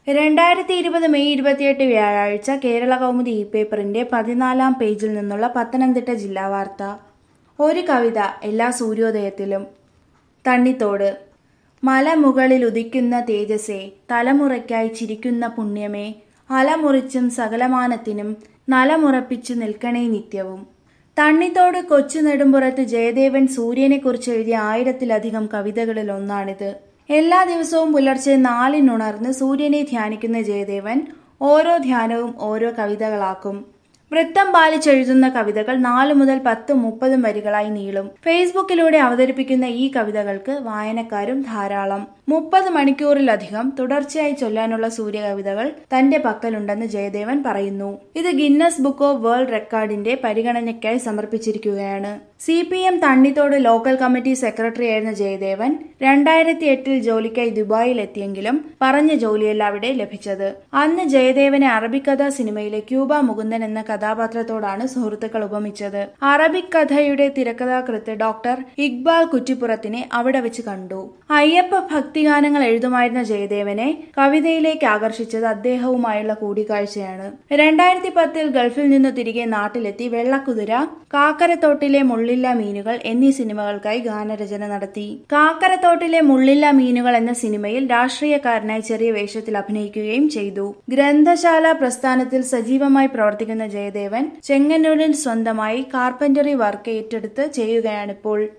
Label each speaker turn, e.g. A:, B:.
A: രണ്ടായിരത്തി ഇരുപത് മെയ് ഇരുപത്തിയെട്ട് വ്യാഴാഴ്ച കേരള കൗമുദി ഇ പേപ്പറിന്റെ പതിനാലാം പേജിൽ നിന്നുള്ള പത്തനംതിട്ട ജില്ലാ വാർത്ത ഒരു കവിത എല്ലാ സൂര്യോദയത്തിലും തണ്ണിത്തോട് മലമുകളിൽ ഉദിക്കുന്ന തേജസ്സേ തലമുറയ്ക്കായി ചിരിക്കുന്ന പുണ്യമേ അലമുറിച്ചും സകലമാനത്തിനും നലമുറപ്പിച്ചു നിൽക്കണേ നിത്യവും തണ്ണിത്തോട് കൊച്ചു നെടുമ്പുറത്ത് ജയദേവൻ സൂര്യനെക്കുറിച്ച് എഴുതിയ ആയിരത്തിലധികം കവിതകളിൽ ഒന്നാണിത് എല്ലാ ദിവസവും പുലർച്ചെ നാലിനുണർന്ന് സൂര്യനെ ധ്യാനിക്കുന്ന ജയദേവൻ ഓരോ ധ്യാനവും ഓരോ കവിതകളാക്കും വൃത്തം പാലിച്ചെഴുതുന്ന കവിതകൾ നാല് മുതൽ പത്ത് മുപ്പതും വരികളായി നീളും ഫേസ്ബുക്കിലൂടെ അവതരിപ്പിക്കുന്ന ഈ കവിതകൾക്ക് വായനക്കാരും ധാരാളം മുപ്പത് മണിക്കൂറിലധികം തുടർച്ചയായി ചൊല്ലാനുള്ള സൂര്യകവിതകൾ തന്റെ പക്കലുണ്ടെന്ന് ജയദേവൻ പറയുന്നു ഇത് ഗിന്നസ് ബുക്ക് ഓഫ് വേൾഡ് റെക്കോർഡിന്റെ പരിഗണനയ്ക്കായി സമർപ്പിച്ചിരിക്കുകയാണ് C P M Thannithode local committee secretary ആയിരുന്ന ജയദേവൻ രണ്ടായിരത്തി എട്ടിൽ ജോലിക്കായി ദുബായിൽ എത്തിയെങ്കിലും പറഞ്ഞ ജോലിയല്ല അവിടെ ലഭിച്ചത് അന്ന് ജയദേവനെ അറബികഥ സിനിമയിലെ ക്യൂബ മുകുന്ദൻ എന്ന കഥാപാത്രത്തോടാണ് സുഹൃത്തുക്കൾ ഉപമിച്ചത് അറബിക് കഥയുടെ തിരക്കഥാകൃത്ത് ഡോക്ടർ ഇക്ബാൽ കുറ്റിപ്പുറത്തിനെ അവിടെ വെച്ച് കണ്ടു അയ്യപ്പ ഭക്തിഗാനങ്ങൾ എഴുതുമായിരുന്ന ജയദേവനെ കവിതയിലേക്ക് ആകർഷിച്ചത് അദ്ദേഹവുമായുള്ള കൂടിക്കാഴ്ചയാണ് രണ്ടായിരത്തി പത്തിൽ ഗൾഫിൽ നിന്ന് തിരികെ നാട്ടിലെത്തി വെള്ളക്കുതിര കാക്കരത്തോട്ടിലെ മുള്ളില്ല മീനുകൾ എന്നീ സിനിമകൾക്കായി ഗാനരചന നടത്തി കാക്കരത്തോട്ടിലെ മുള്ളില്ല മീനുകൾ എന്ന സിനിമയിൽ രാഷ്ട്രീയക്കാരനായി ചെറിയ വേഷത്തിൽ അഭിനയിക്കുകയും ചെയ്തു ഗ്രന്ഥശാല പ്രസ്ഥാനത്തിൽ സജീവമായി പ്രവർത്തിക്കുന്ന ജയദേവൻ ചെങ്ങന്നൂരിൽ സ്വന്തമായി കാർപ്പന്ററി വർക്ക് ഏറ്റെടുത്ത് ചെയ്യുകയാണിപ്പോൾ